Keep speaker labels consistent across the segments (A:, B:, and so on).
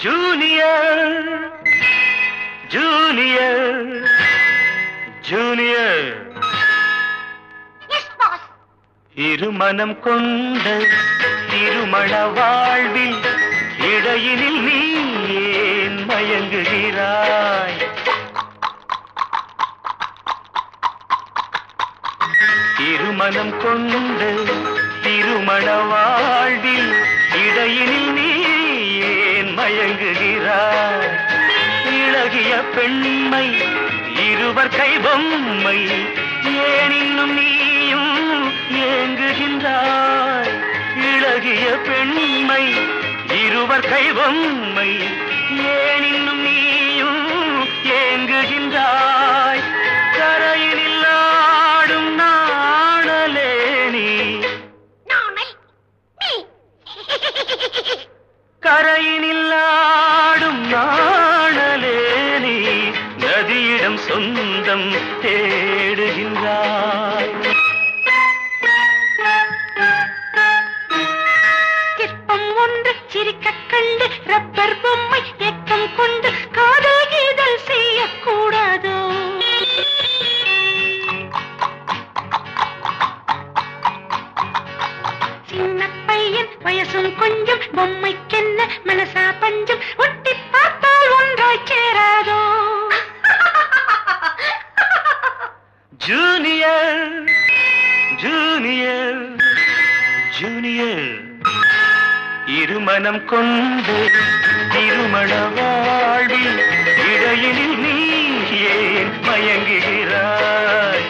A: Junior junior junior
B: yes boss
A: இருமனம் கொண்ட திருமண வாழ்வில் இடையினில் நீ ஏன் மயங்குகிறாய் இருமனம் கொண்ட திருமண வாழ்வில் இடையினில் நீ ஏன் மயங்குகிறாய் இளகிய பெண்மை இருவர் கை பொம்மை ஏன் இன்னும் நீயும் ஏங்குகின்றாய் இளகிய பெண்மை இருவர் கை பொம்மை ஏன் இன்னும் நீயும் ஏங்குகின்றாய் கரையினில் ஆடும் நாணலே நீ
B: நானை நீ
A: கரையினில் ஆடும் நாணலே நீ நதியிடம் சொந்தம் தேடுகின்றாய்
B: சிற்பம் ஒன்று சிரிக்கக் கண்டு ரப்பர் பொம்மை ஏக்கம் கொண்டு காதல் கீதல் செய்யக்கூடாதோ சின்ன பையன் வயசும் கொஞ்சம் பொம்மைக்கென்ன மனசா பஞ்சம் ஒட்டி பார்த்தால் ஒன்றாய் சேராதோ
A: ஜூனியர் ஜூனியர் ஜூனியர் இருமனம் கொண்டு திருமண வாழ்வில் இடையினில் நீ ஏன் மயங்குகிறாய்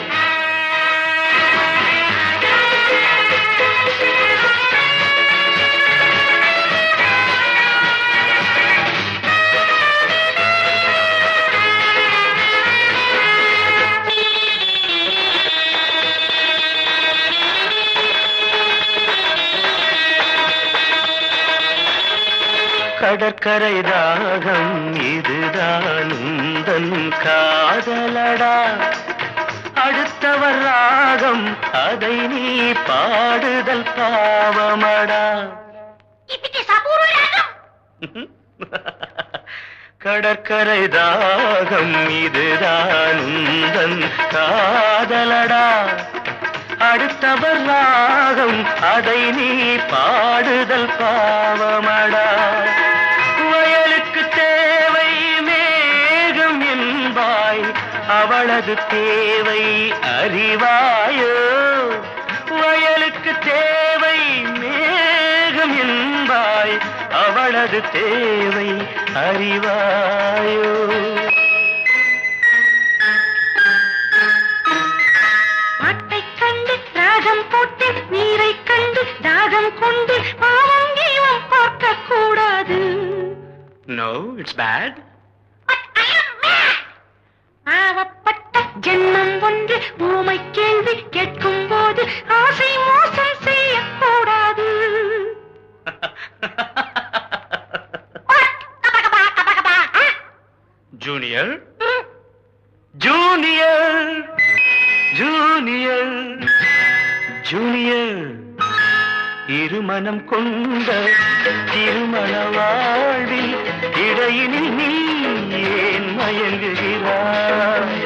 A: கடற்கரை தாகம் இதுதான் உந்தன் காதலடா அடுத்தவர் ராகம் அதை நீ பாடுதல் பாவமடா
B: இப்படி சபூரு ராகம்
A: கடற்கரை தாகம் இதுதான் உந்தன் காதலடா அடுத்தவர் ராகம் அதை நீ பாடுதல் பாவமடா வயலுக்கு தேவை மேகம் என்பாய் அவளது தேவை அறிவாயோ வயலுக்கு தேவை மேகம் என்பாய் அவளது தேவை அறிவாயோ
B: மாட்டைக் கண்டு ராகம் போட்டு நீரை கண்டு தாகம் கொண்டு பாவம் கீவம் பார்க்க கூடாது
A: நோ இட்ஸ் பேட்
B: பாவப்பட்ட ஜென்மம் ஒன்று ஊமை கேள்வி கேட்கும் போது ஆசை மோசம் செய்யக்கூடாது
A: ஜூனியர் ஜூனியர் ஜூனியர் ஜூனியர் இருமனம் கொண்ட திருமண வாழ்வில் இடையினில் நீ ஏன் மயங்குகிறாய்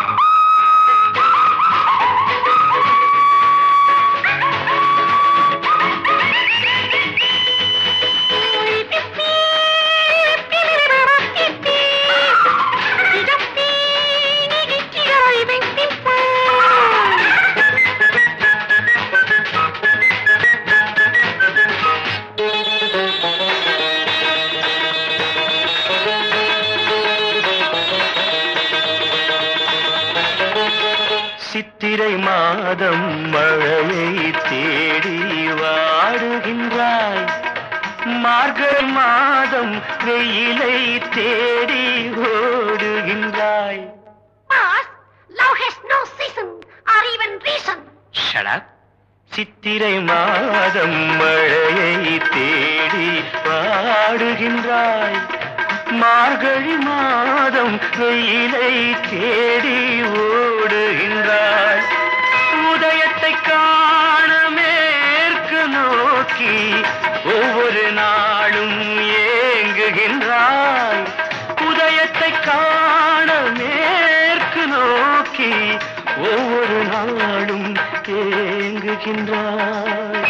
A: சித்திரை மாதம் மழையை தேடி வாடுகின்றாய் மார்கழி மாதம் வெயிலை தேடி ஓடுகின்றாய்
B: Love has no season or even reason.
A: Shut up சித்திரை மாதம் மழையை தேடி பாடுகின்றாய் மார்கழி மாதம் வெயிலை தேடி ஓடுகின்றாய் உதயத்தை காண மேற்கு நோக்கி ஒவ்வொரு நாளும் ஏங்குகின்றாய் உதயத்தை காண மேற்கு நோக்கி ஒவ்வொரு நாளும் ஏங்குகின்றாய்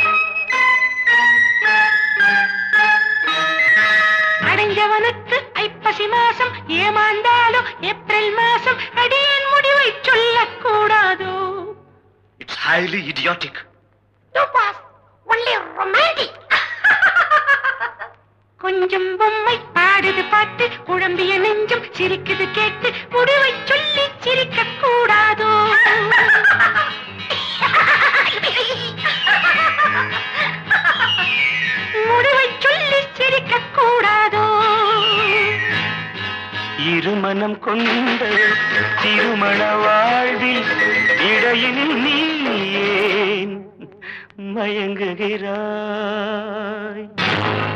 B: அடைஞ்சவனுக்கு ஐப்பசி மாசம் ஏமாந்தாலும் ஏப்ரல் மாசம் அடியேன் முடிவை சொல்லக்கூடாதோ
A: it's highly idiotic
B: No boss, only romantic. கொஞ்சம் பொம்மை பாடுது பாட்டு குழம்பிய நெஞ்சம் சிரிக்குது கேட்டு முடிவை சொல்லி சிரிக்க கூடாதோ முடிவை சொல்லி சிரிக்க கூடாதோ
A: இருமனம் கொண்ட திருமண வாழ்வில் இடையினில் நீ ஏன் மயங்குகிறாய்